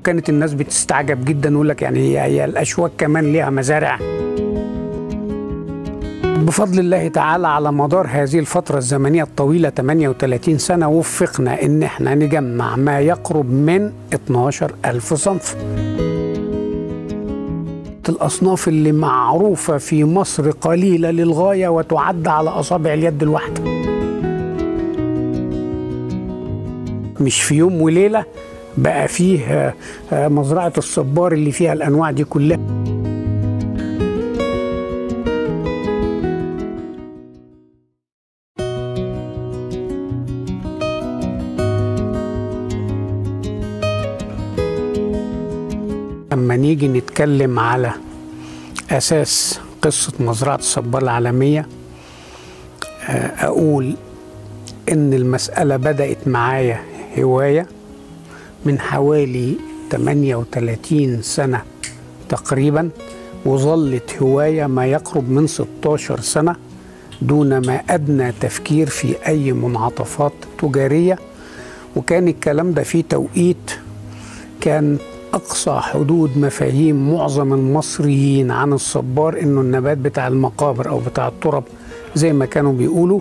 وكانت الناس بتستعجب جدا يقول لك يعني هي, هي الاشواك كمان ليها مزارع بفضل الله تعالى على مدار هذه الفترة الزمنية الطويلة 38 سنة وفقنا إن احنا نجمع ما يقرب من 12 ألف صنف الأصناف اللي معروفة في مصر قليلة للغاية وتعد على أصابع اليد الواحدة مش في يوم وليلة بقى فيه مزرعة الصبار اللي فيها الأنواع دي كلها أما نيجي نتكلم على أساس قصة مزرعة الصبار العالمية أقول إن المسألة بدأت معايا هواية من حوالي 38 سنة تقريبا وظلت هواية ما يقرب من 16 سنة دون ما أدنى تفكير في أي منعطفات تجارية وكان الكلام ده في توقيت كان أقصى حدود مفاهيم معظم المصريين عن الصبار إنه النبات بتاع المقابر أو بتاع الترب زي ما كانوا بيقولوا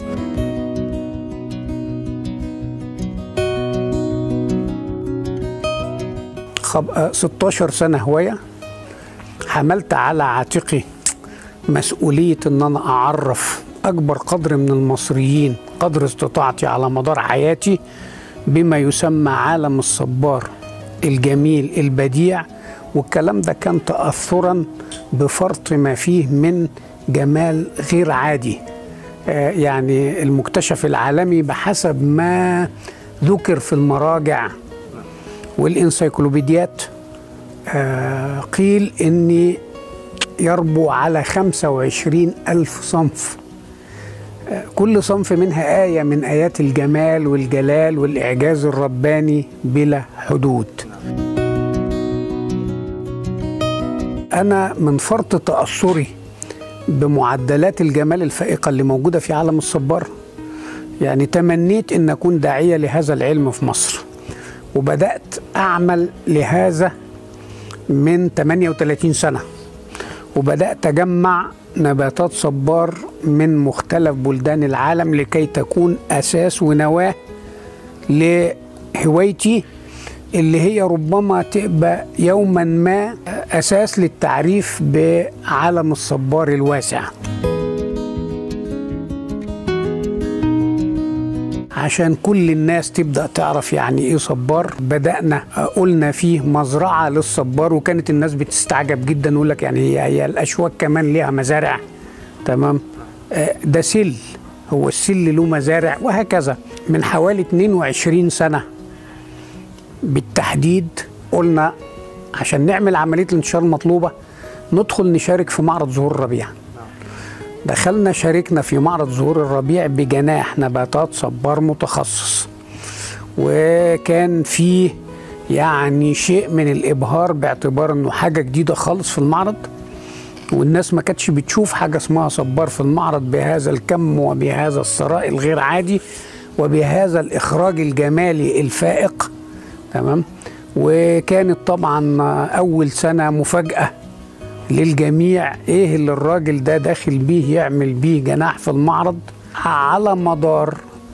خب... 16 سنة هواية حملت على عاتقي مسؤولية إن أنا أعرف أكبر قدر من المصريين قدر استطاعتي على مدار حياتي بما يسمى عالم الصبار الجميل البديع والكلام ده كان تأثرا بفرط ما فيه من جمال غير عادي آه يعني المكتشف العالمي بحسب ما ذكر في المراجع والإنسيكلوبيديات آه قيل أني يربو على 25 ألف صنف آه كل صنف منها آية من آيات الجمال والجلال والإعجاز الرباني بلا حدود أنا من فرط تأثري بمعدلات الجمال الفائقة اللي موجودة في عالم الصبار يعني تمنيت أن أكون داعية لهذا العلم في مصر وبدأت أعمل لهذا من 38 سنة وبدأت أجمع نباتات صبار من مختلف بلدان العالم لكي تكون أساس ونواة لهوايتي اللي هي ربما تبقى يوما ما أساس للتعريف بعالم الصبار الواسع عشان كل الناس تبدا تعرف يعني ايه صبار بدانا قلنا فيه مزرعه للصبار وكانت الناس بتستعجب جدا يقول لك يعني هي, هي الاشواك كمان ليها مزارع تمام ده سل هو السل له مزارع وهكذا من حوالي 22 سنه بالتحديد قلنا عشان نعمل عمليه الانتشار المطلوبه ندخل نشارك في معرض زهور الربيع دخلنا شاركنا في معرض زهور الربيع بجناح نباتات صبار متخصص وكان فيه يعني شيء من الابهار باعتبار انه حاجه جديده خالص في المعرض والناس ما كانتش بتشوف حاجه اسمها صبار في المعرض بهذا الكم وبهذا الثراء الغير عادي وبهذا الاخراج الجمالي الفائق تمام وكانت طبعا اول سنه مفاجاه للجميع ايه اللي الراجل ده داخل بيه يعمل بيه جناح في المعرض على مدار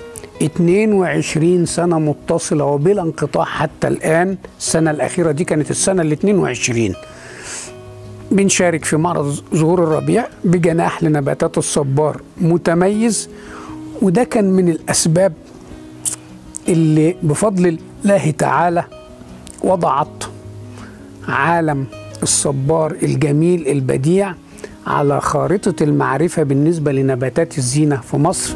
22 سنة متصلة وبلا انقطاع حتى الآن السنة الأخيرة دي كانت السنة ال 22 بنشارك في معرض زهور الربيع بجناح لنباتات الصبار متميز وده كان من الأسباب اللي بفضل الله تعالى وضعت عالم الصبار الجميل البديع على خارطة المعرفة بالنسبة لنباتات الزينة في مصر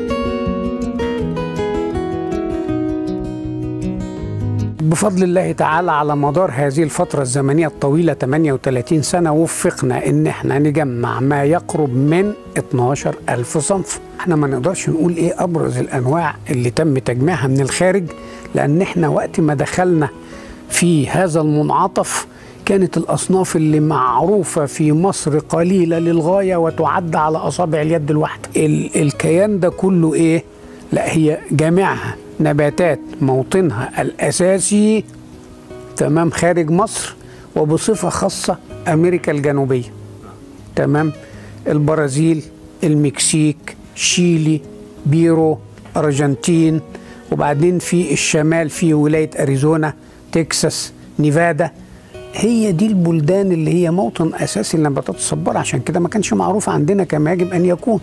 بفضل الله تعالى على مدار هذه الفترة الزمنية الطويلة 38 سنة وفقنا ان احنا نجمع ما يقرب من 12 ألف صنف احنا ما نقدرش نقول ايه ابرز الانواع اللي تم تجميعها من الخارج لان احنا وقت ما دخلنا في هذا المنعطف كانت الأصناف اللي معروفة في مصر قليلة للغاية وتعد على أصابع اليد الواحدة ال- الكيان ده كله إيه؟ لا هي جامعها نباتات موطنها الأساسي تمام خارج مصر وبصفة خاصة أمريكا الجنوبية تمام البرازيل المكسيك شيلي بيرو أرجنتين وبعدين في الشمال في ولاية أريزونا تكساس نيفادا هي دي البلدان اللي هي موطن أساسي لنباتات الصبار عشان كده ما كانش معروف عندنا كما يجب أن يكون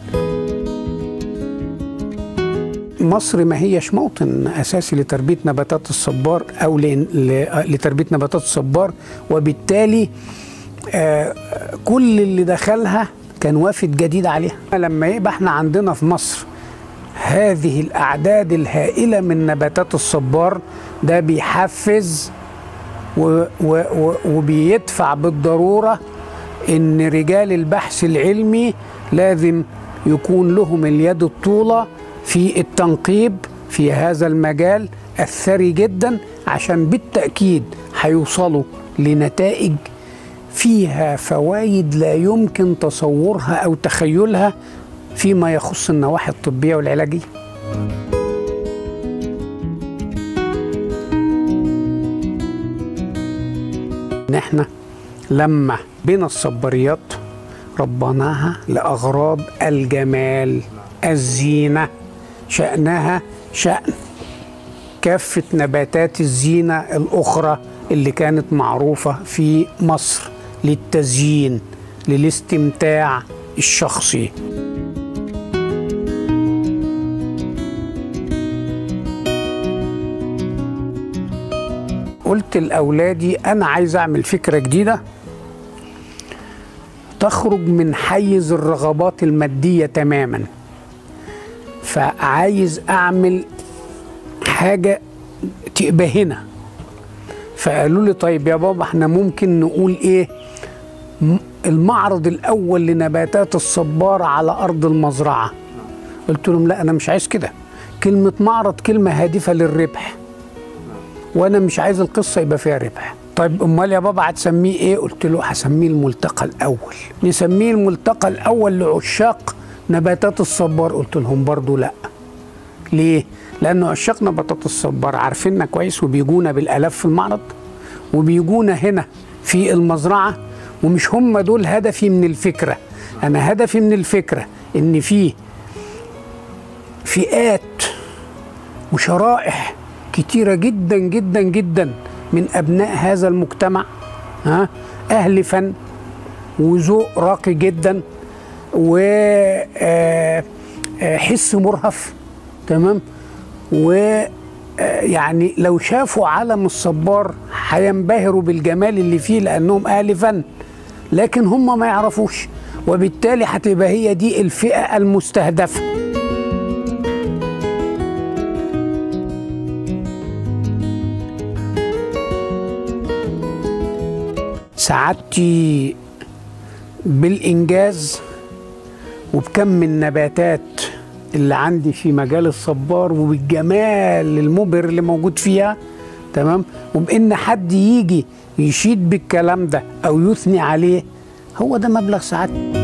مصر ما هيش موطن اساسي لتربيه نباتات الصبار او لتربيه نباتات الصبار وبالتالي آه كل اللي دخلها كان وافد جديد عليها لما يبقى احنا عندنا في مصر هذه الاعداد الهائله من نباتات الصبار ده بيحفز و و و وبيدفع بالضروره ان رجال البحث العلمي لازم يكون لهم اليد الطوله في التنقيب في هذا المجال الثري جدا عشان بالتأكيد هيوصلوا لنتائج فيها فوائد لا يمكن تصورها أو تخيلها فيما يخص النواحي الطبية والعلاجية احنا لما بين الصبريات ربناها لأغراض الجمال الزينه شأنها شأن كافة نباتات الزينة الأخرى اللي كانت معروفة في مصر للتزيين للاستمتاع الشخصي قلت لأولادي أنا عايز أعمل فكرة جديدة تخرج من حيز الرغبات المادية تماماً فعايز اعمل حاجه تبقى هنا فقالوا لي طيب يا بابا احنا ممكن نقول ايه المعرض الاول لنباتات الصبار على ارض المزرعه قلت لهم لا انا مش عايز كده كلمه معرض كلمه هادفه للربح وانا مش عايز القصه يبقى فيها ربح طيب امال يا بابا هتسميه ايه قلت له هسميه الملتقى الاول نسميه الملتقى الاول لعشاق نباتات الصبار قلت لهم برضو لا ليه لانه عشاق نباتات الصبار عارفيننا كويس وبيجونا بالالاف في المعرض وبيجونا هنا في المزرعه ومش هم دول هدفي من الفكره انا هدفي من الفكره ان في فئات وشرائح كتيره جدا جدا جدا من ابناء هذا المجتمع ها اهل فن وذوق راقي جدا وحس مرهف تمام و يعني لو شافوا علم الصبار هينبهروا بالجمال اللي فيه لانهم اهل فن لكن هم ما يعرفوش وبالتالي هتبقى هي دي الفئه المستهدفه سعادتي بالانجاز وبكم النباتات اللي عندي في مجال الصبار وبالجمال المبهر اللي موجود فيها تمام وبان حد يجي يشيد بالكلام ده او يثني عليه هو ده مبلغ سعادتي